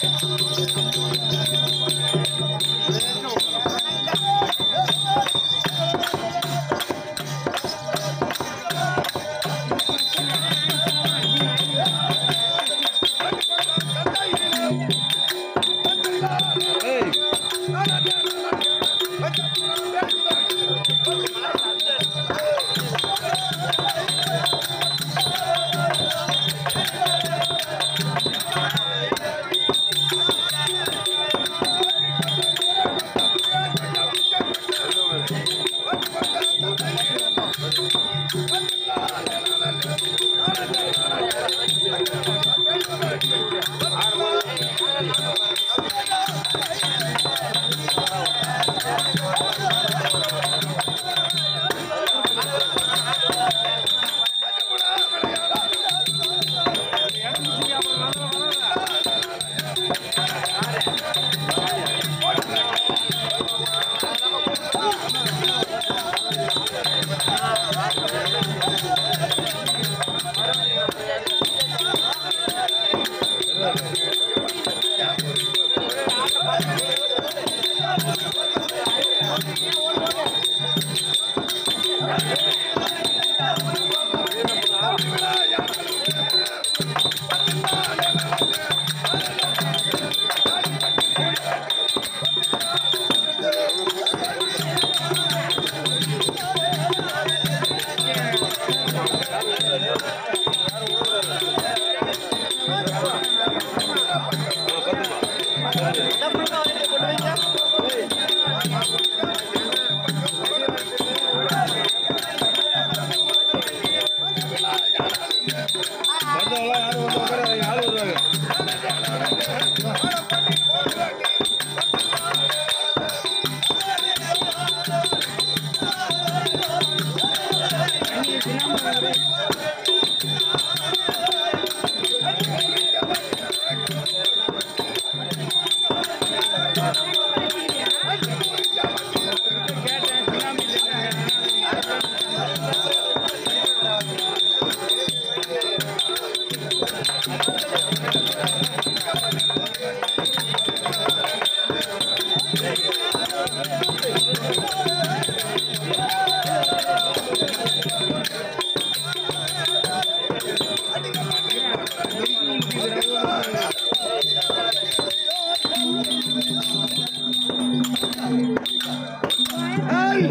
ஏய்!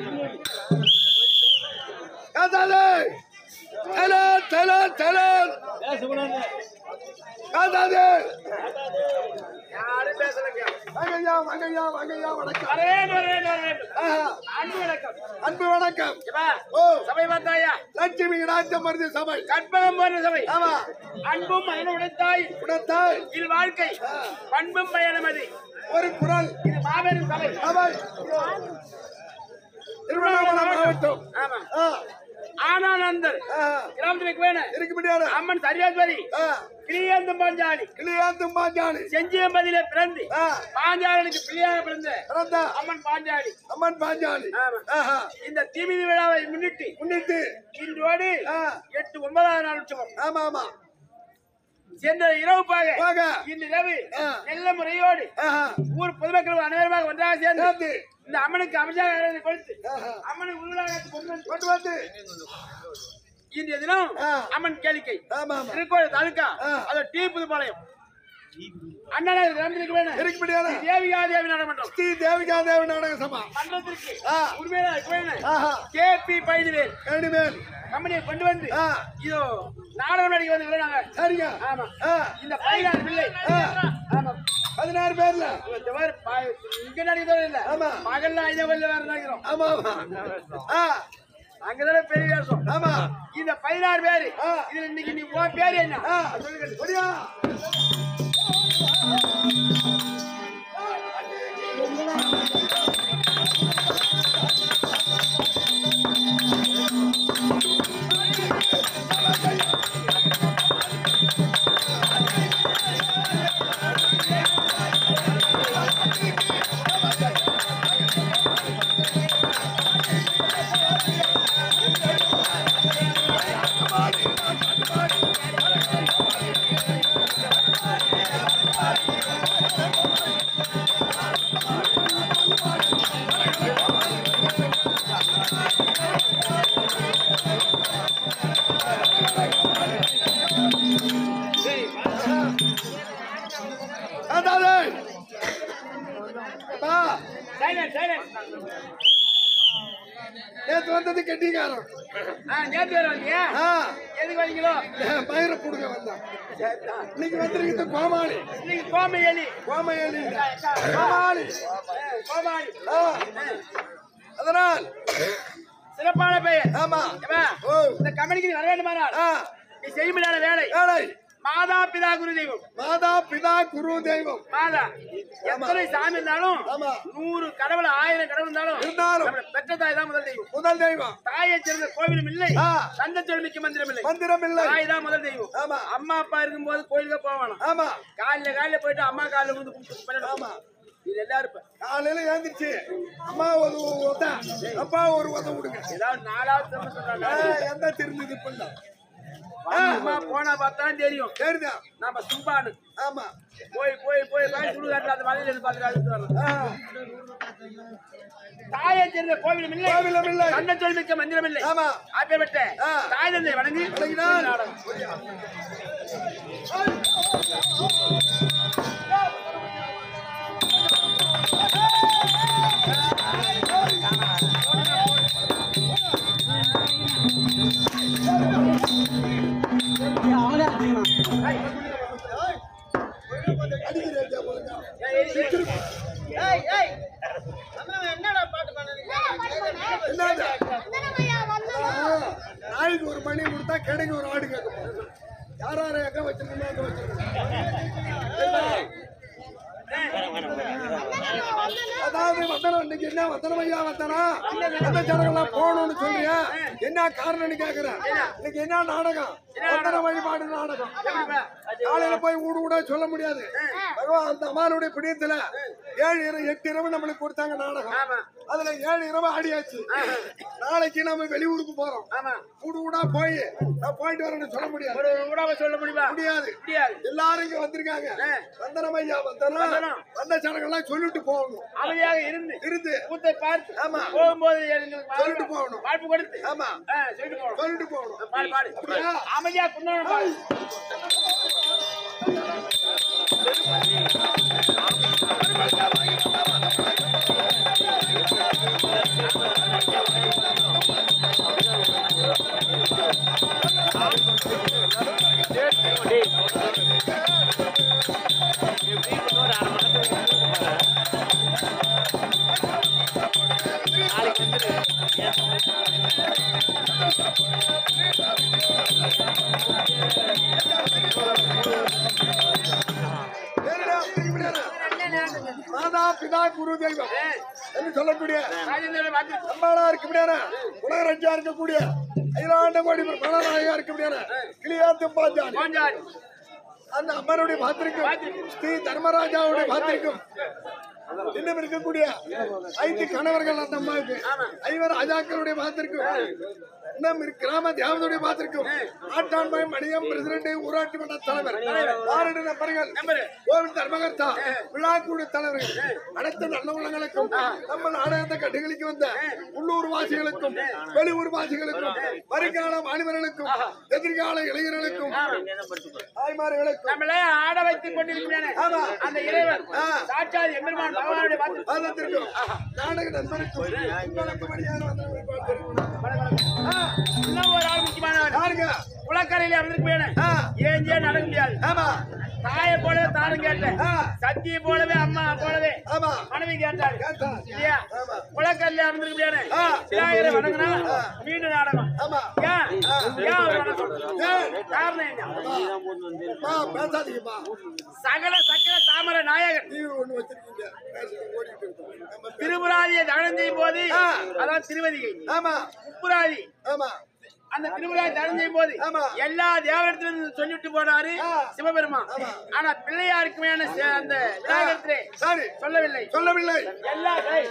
காத்தாலே! டெலன், டெலன், டெலன்! காத்தாலே! வாங்கய்யா, வாங்கய்யா, வாங்கய்யா, வணக்கம். ஆஹா, அன்பு வணக்கம் ஓ சபை பார்த்தாயா லட்சுமி ராஜ்யம் மருதி சபை கற்பகம் போன்ற சபை ஆமா அன்பும் மயன உடைத்தாய் உணர்த்தாய் இல் வாழ்க்கை பண்பும் பயணமதி ஒரு குரல் இது மாபெரும் சபை சபை திருவண்ணாமலை மாவட்டம் ஆமா ஆ, ஆனால் அந்த ஆ, கிராமத்துக்கு வேணும் இருக்க முடியாது அம்மன் சரியாஸ்வரி ஆ, கிளியாந்தும் பாஞ்சாலி கிளியாந்தும் பாஞ்சாலி செஞ்சியம்பதியில பிறந்து ஆ, பாஞ்சாலனுக்கு பிள்ளையாக பிறந்த பிறந்தா அம்மன் பாஞ்சாலி அம்மன் பாஞ்சாலி ஆமா. ஆஹா, இந்த தீமிதி விழாவை முன்னிட்டு முன்னிட்டு இன்றோடு ஆ, எட்டு ஒன்பதாம் நாள் உற்சவம் ஆமா ஆமா சென்ற இரவு பாக வாங்க இன்று இரவு ஆ. நல்ல முறையோடு ஆஹா, ஊர் பொதுமக்கள் அனைவருமாக ஒன்றாக சேர்ந்து சேர்ந்து இந்த அம்மனுக்கு அபிஷேக ஆராதனை கொடுத்து ஆஹா, அம்மனுக்கு உள்ளாக கொண்டு வந்து கொண்டு வந்து இன்றைய தினம் ஆ. அம்மன் கேளிக்கை ஆமா ஆமா திருக்கோயில் தாலுக்கா ஆ. அது டி புதுப்பாளையம் அண்ணன் கிராமத்திற்கு வேணும் இருக்க முடியாது தேவிகா தேவி நாடமன்றம் ஸ்ரீ தேவிகா தேவி நாடக சபா மன்றத்திற்கு ஆ. உண்மையில வேணும் ஆஹா கே பி பைதிவேல் கடிமேல் கம்பெனியை கொண்டு வந்து ஆ இதோ நாடகம் நடிக்க வந்து நாங்க சரிங்க ஆமா ஆ இந்த பதினாறு பிள்ளை ஆ. ஆமா பதினாறு பேர்ல இந்த மாதிரி ப- இங்க நடிக்கிறதோ இல்ல ஆமா. பகல்ல ஐநா வேற நடிக்கிறோம் ஆமா ஆமா ஆ அங்கதானே பெரிய வேஷம் ஆமா இந்த பதினாறு பேரு ஆ. இதுல இன்னைக்கு நீ உன் பேரு என்ன ஆ சொல்லுங்க ஒடியா சைலண்ட் சைலண்ட் நேத்து வந்தது கெட்டிக்காரன் ஆ நேத்து வேற வந்தீங்க ஆ, எதுக்கு வந்தீங்களோ என் பயிரை கொடுக்க வந்தான் இன்னைக்கு வந்திருக்கிறது கோமாளி இன்னைக்கு கோமை எலி கோமையலி இல்ல. கோமாளி கோமாளி ஆ. அதனால் சிறப்பான பெயர் ஆமா ஏம்மா, ஓ இந்த கம்பெனிக்கு நீ வர வேண்டுமானால் ஆ நீ செய்ய முடியாத வேலை ஏழை மாதா பிதா குரு தெய்வம் மாதா பிதா குரு தெய்வம் மாதா எத்தனை சாமி இருந்தாலும் ஆமா நூறு கடவுள் ஆயிரம் கடவுள் இருந்தாலும் இருந்தாலும் நம்மள பெற்ற தாய் தான் முதல் தெய்வம் முதல் தெய்வம் தாயை சேர்ந்த கோவிலும் இல்லை ஆ. தந்த தொழிலுக்கு மந்திரம் இல்லை மந்திரம் இல்லை தாய் தான் முதல் தெய்வம் ஆமா அம்மா அப்பா இருக்கும்போது கோயிலுக்கு போவானா ஆமா காலையில காலையில போயிட்டு அம்மா காலையில வந்து கும்பிட்டு பண்ணணும். ஆமா இது எல்லாரும் இப்ப காலையில ஏந்திருச்சு அம்மா ஒரு உத அப்பா ஒரு உத விடுங்க ஏதாவது நாலாவது தப்பு சொல்றாங்க ஆ, எந்த திருந்தது இப்ப அம்மா போனா பார்த்தா தெரியும் சரிதான் நாம சும்பானு ஆமா போய் போய் போய் போய் சுடுகாட்டில் அந்த மலையில இருந்து பார்த்துட்டு அழுத்து வரணும் ஆ, தாயை சேர்ந்த கோவிலும் இல்லை கோவிலும் இல்லை தந்த தொழிலுக்கு மந்திரம் இல்லை ஆமா அப்பேற்பட்ட ஆ. தாய் தந்தை வணங்கி வணங்கினால். நாடகம். அடிக்கிறேன் போதுங்க ஏய், ஏய், ஏய். என்னது ஆ, நாய்க்கு ஒரு மணி கொடுத்தா கடைக்கு ஒரு ஆடு கேட்கும் யார் யாரை எங்க வச்சிருக்கணும் எங்க வச்சிருக்கணும் அதாவது வந்தனம் இன்னைக்கு என்ன வந்தனம் ஐயா வந்தனா அந்த ஜனங்கள்லாம் போகணும்னு சொல்றியா என்ன காரணம்னு கேக்குறேன் இன்னைக்கு என்ன நாடகம் வந்தன வழிபாடு நாடகம் எப்படிப்பா? காலையில போய் ஊடு ஊட சொல்ல முடியாது பகவான் அந்த அம்மானுடைய பிடியத்துல ஏழு இரவு எட்டு இரவு நம்மளுக்கு கொடுத்தாங்க நாடகம் ஆமா அதுல ஏழு இரவு ஆடியாச்சு நாளைக்கு நம்ம வெளியூருக்கு போறோம் ஆமா ஊடு ஊடா போய் நான் போயிட்டு வரேன்னு சொல்ல முடியாது ஒரு உடாம சொல்ல முடியுமா முடியாது முடியாது எல்லாரும் இங்க வந்திருக்காங்க வந்தனம் ஐயா வந்தனம் வந்தனம். வந்த ஜனங்கள்லாம் சொல்லிட்டு போகணும் அமைதியாக இருந்து இருந்து கூத்தை பார்த்து ஆமா. போகும்போது எங்களுக்கு சொல்லிட்டு போகணும். வாய்ப்பு கொடுத்து ஆமா ஆ, சொல்லிட்டு போகணும் சொல்லிட்டு போகணும் பாடு பாடு அப்படியா? அமைதியா குந்தணும் பாடு சரிடா, இப்படியாடா. மாதா பிதா குரு தெய்வம் என்று சொல்லக்கூடிய ராஜேந்திரன் பார்த்து அம்பாளா இருக்க முடியாத உலக ரஜா இருக்கக்கூடிய அகிலாண்ட கோடி மனநாயகா இருக்க முடியாத கிளியாத்து பாஞ்சாலி கோஞ்சாடி அந்த அம்மனுடைய பாத்திருக்கும் ஸ்ரீ தர்மராஜாவுடைய பாத்திருக்கும் இன்னும் இருக்கக்கூடிய ஐந்து கணவர்கள் அந்த அம்மாவுக்கு ஐவர் ராஜாக்களுடைய பாத்திருக்கும் இன்னும் இரு- கிராம தேவனுடைய பாத்திருக்கும் ஆட்டாண்மை மணியம் பிரசிடண்ட் ஊராட்சி மன்ற தலைவர் ஆறு நபர்கள் நம்பரு. கோவில் தர்மகர்த்தா விழாக்குழு தலைவர்கள் அனைத்து நல்ல உள்ளங்களுக்கும் நம்ம நாடகத்தை கட்டுகளுக்கு வந்த உள்ளூர் வாசிகளுக்கும் வெளியூர் வாசிகளுக்கும் வருங்கால மாணவர்களுக்கும் எதிர்கால இளைஞர்களுக்கும் தாய்மார்களுக்கும் நம்மள ஆட வைத்துக் கொண்டிருக்கிறேன் ஆமா. அந்த இறைவன் ஆ. சாட்சாத் எம்பெருமான் பகவானுடைய பார்த்து பாதத்திற்கும் நாடக நண்பருக்கும் உங்களுக்கு மணியான வந்தவர்களை பார்த்திருக்கிறோம். ஆ, இன்னும் ஒரு ஆள் முக்கியமானவன் யாருங்க குளக்கரையில அமர்ந்திருக்க வேணும் ஆ, ஏஞ்சே நடக்க முடியாது ஆமா தாயை போலவே தானும் கேட்டேன் ஆ, சத்தியை போலவே அம்மா போலவே ஆமா மனைவி கேட்டாரு கேட்டா இல்லையா ஆமா குளக்கரையில அமர்ந்திருக்க முடியாது ஆ. விநாயகரை வணங்கினா மீண்டும் நாடகம் ஆமா ஏன் ஏன் அவர் வணக்கம் ஏன்? காரணம் என்ன மா, பேசாதீங்கம்மா சகல சக்கர தாமர நாயகன் டிவி ஒண்ணு வச்சிருக்கீங்க பேசிட்டு ஓடிட்டு இருக்கோம் நம்ம பே- திருமுராதியை தகனம் செய்யும் போது ஆ. அதான் திருவதிகை ஆமா முப்புராதி ஆமா அந்த திருவிழாவை தகனம் செய்யும் போது ஆமா. எல்லா தேவரிடத்திலும் சொல்லிட்டு போனாரு ஆ. சிவபெருமான் ஆமா. ஆனா பிள்ளையாருக்குமே அந்த விநாயகத்திலே சரி சொல்லவில்லை சொல்லவில்லை எல்லா கை-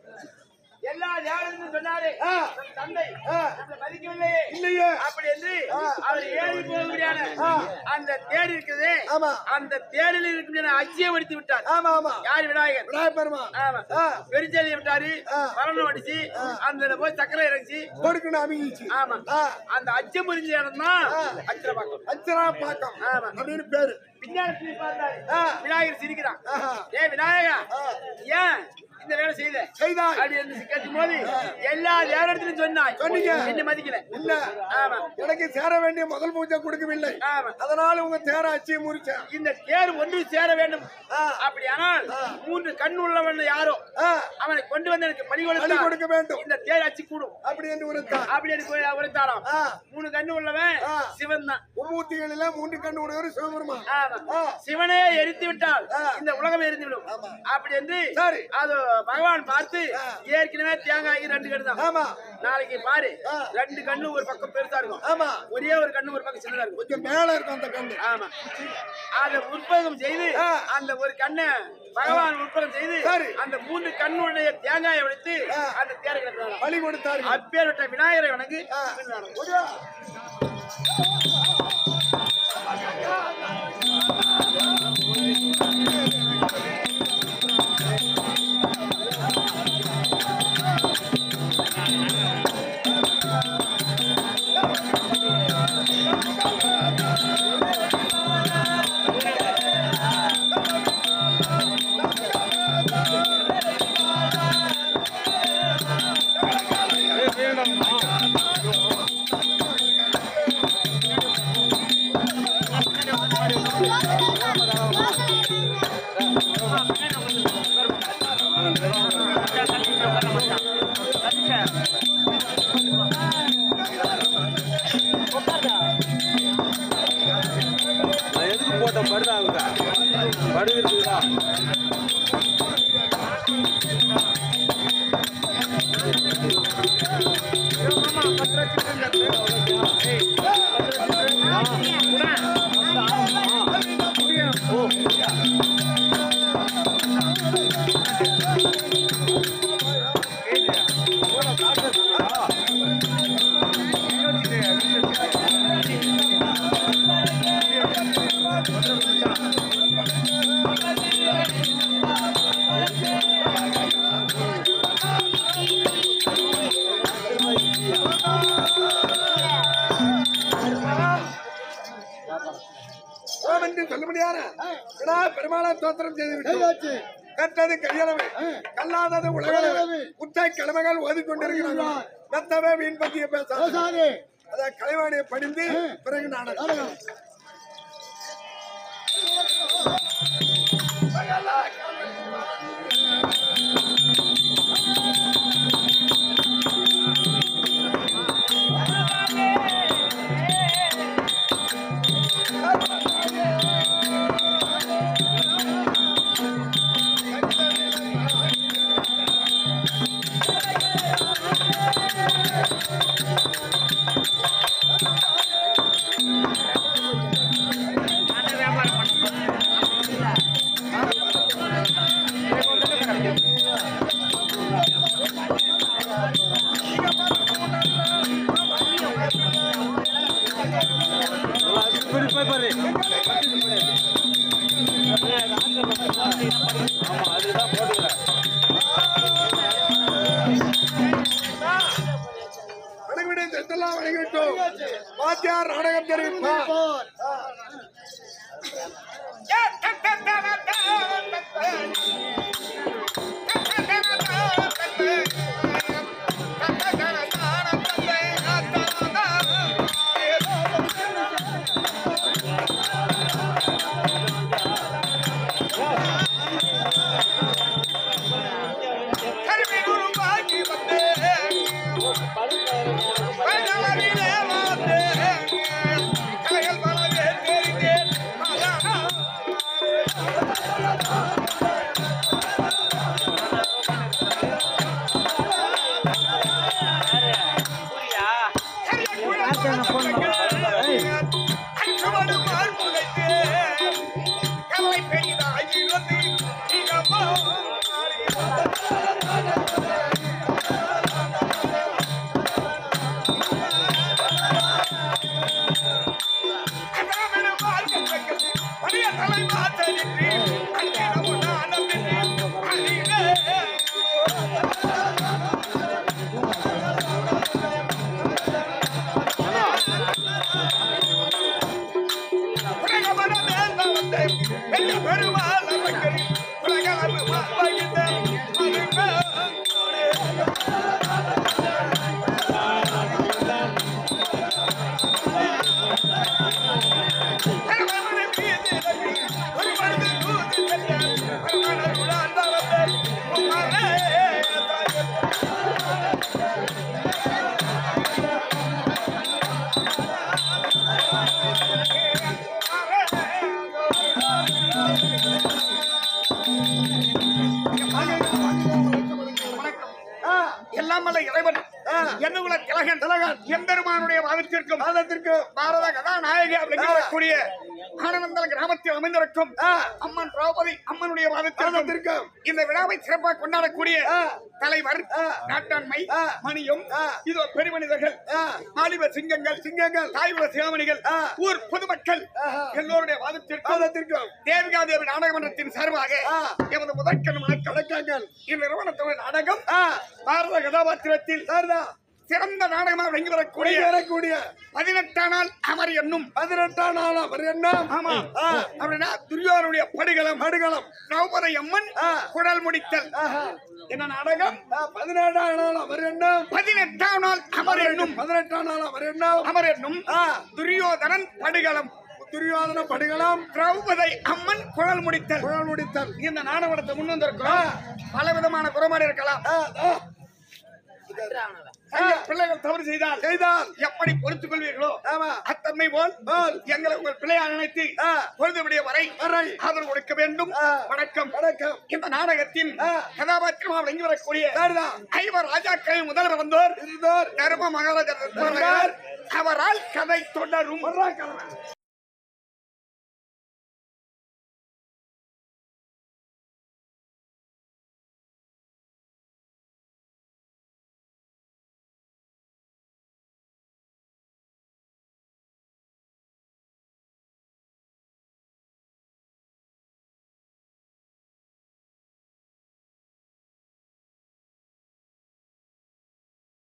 எல்லா தேவரிடத்திலும் சொன்னாரு ஆ. நம் தந்தை ஆ. நம்மளை மதிக்கவில்லையே இல்லையே அப்படி என்று ஆ. அவர் ஏறி போகிறான ஆ. அந்த தேர் இருக்குது ஆமா அந்த தேரில் இருக்கும் அச்சியை வடித்து விட்டார் ஆமா ஆமா யார் விநாயகர் விநாயகர் பெருமா ஆமா ஆ, வெறிச்செலி விட்டாரு ஆ. மரணம் அடிச்சு அந்த போய் சக்கரை இறங்கிச்சு கொடுக்கணும் அமைச்சு ஆமா ஆ, அந்த அச்சம் புரிஞ்ச இடம் தான் ஆ. அச்சரபாக்கம் அச்சரா பாக்கம் ஆமா. அப்படின்னு பேரு பின்னாடி திரும்பி பார்த்தாரு ஆ. விநாயகர் சிரிக்கிறான் ஆஹா. ஏ விநாயகா ஆ. ஏன் இந்த வேலை செய்த செய்தாய் அப்படி என்று கேட்கும் போது எல்லா நேரத்திலும் சொன்னாய் சொன்னீங்க. என்ன மதிக்கல இல்ல ஆமா எனக்கு சேர வேண்டிய முதல் பூஜை கொடுக்கவில்லை ஆமா அதனால உங்க தேர அச்சியை முறிச்சேன் இந்த தேர் ஒன்று சேர வேண்டும் ஆ. அப்படியானால் மூன்று கண் உள்ளவன் யாரோ ஆ, அவனை கொண்டு வந்து எனக்கு பணி பலி கொடுத்தார் கொடுக்க வேண்டும் இந்த தேர் அச்சு கூடும் அப்படி என்று உரைத்தார் அப்படி எனக்கு உரைத்தாராம் ஆ, மூணு கண்ணு உள்ளவன் ஆ. சிவன் தான் மும்மூர்த்திகளில மூன்று கண்ணு உடையவர் சிவபெருமான் ஆமா. ஆ, சிவனே எரித்து விட்டால் ஆ. இந்த உலகம் எரிந்து விடும் ஆமா. அப்படி என்று சரி. அது பகவான் பார்த்து ஆ. ஏற்கனவே தேங்காய் ரெண்டு கண்ணு தான் ஆமா நாளைக்கு பாரு ஆ. ரெண்டு கண்ணு ஒரு பக்கம் பெருசா இருக்கும் ஆமா ஒரே ஒரு கண்ணு ஒரு பக்கம் சின்னதா இருக்கும் கொஞ்சம் மேல இருக்கும் அந்த கண்ணு ஆமா அதை உற்பகம் செய்து ஆ. அந்த ஒரு கண்ணை பகவான் உற்பகம் செய்து சரி. அந்த மூன்று கண்ணுடைய தேங்காயை உடைத்து ஆ. அந்த தேரை கிளப்பினாராம். பலி கொடுத்தார்கள் அப்பேற்பட்ட விநாயகரை வணங்கி ஆ. பின்னாராம். ஒடியா. நான் எதுக்கு போட்டேன் படுதாங்க படுகிறதுக்குதா ஓம் என்று சொல்லும்படியான வினா பெருமாளா தோத்திரம் செய்து விட்டு கற்றது கையளவு கல்லாதது உலகளவு குற்றை கிழமைகள் ஓதிக்கொண்டிருக்கிறார்கள் மெத்தவே வீண் பத்திய பேசாது அத கலைவாணியை படிந்து பிறகு நாடகம் எல்லாம் வல்ல இறைவன் ஆ. என்னுள்ள திலகன் திலகன். எம்பெருமானுடைய வாதத்திற்கும் மாதத்திற்கு பாரத கதாநாயகி அப்படிங்கக்கூடிய ஆனந்தல் கிராமத்தில் அமைந்திருக்கும் ஆ. அம்மன் திரௌபதி அம்மனுடைய வாதத்திற்கும் மாதத்திற்கு இந்த விழாவை சிறப்பாக கொண்டாடக்கூடிய ஆ. தலைவர் ஆ. நாட்டாண்மை ஆ. மணியும் ஆ. இதோ பெருமனிதர்கள் ஆ. மாலிப சிங்கங்கள் சிங்கங்கள் தாய்குல சிவமணிகள் ஆ. ஊர் பொதுமக்கள் ஆஹா. எல்லோருடைய வாதத்திற்கும் மாதத்திற்கும் தேவிகா தேவி நாடக மன்றத்தின் சார்பாக ஆ. எமது முதற்கண் வணக்கம் வணக்கங்கள் இந்நிறுவனத்தோட நாடகம் ஆ பாரத கதாபாத்திரத்தில் சரிதான் சிறந்த நாடகமாக விளங்கி வரக்கூடிய வரக்கூடிய பதினெட்டாம் நாள் அமர் என்னும் பதினெட்டாம் நாள் அவர் என்ன ஆமா ஆ. அப்படின்னா துரியோனுடைய படுகளம் மடுகளம் திரௌபதி அம்மன் ஆ. குடல் முடித்தல் ஆஹா. என்ன நாடகம் ஆ, பதினேழாம் நாள் அவர் என்ன பதினெட்டாம் நாள் அமர் என்னும் பதினெட்டாம் நாள் அவர் என்ன அமர் என்னும் ஆ. துரியோதனன் படுகளம் துரியோதன படுகளம் திரௌபதி அம்மன் குழல் முடித்தல் குழல் முடித்தல் இந்த நாடகத்தை முன் வந்திருக்கிறோம் பல விதமான குறைபாடு இருக்கலாம் ஆ, ஆ. ஐயா, பிள்ளைகள் தவறு செய்தால் செய்தால் எப்படி பொறுத்துக் கொள்வீர்களோ ஆமா அத்தன்மை போல் போல் எங்களை உங்கள் பிள்ளையாக நினைத்து ஆ. பொழுதுபடிய வரை வரை ஆதரவு கொடுக்க வேண்டும் ஆ. வணக்கம் வணக்கம் இந்த நாடகத்தின் ஆ. கதாபாத்திரமாக விளங்கி வரக்கூடிய சரிதான் ஐவர் ராஜாக்களின் முதல் பிறந்தோர் இருந்தார் தர்ம மகாராஜா தர்மராஜர். அவரால் கதை தொடரும்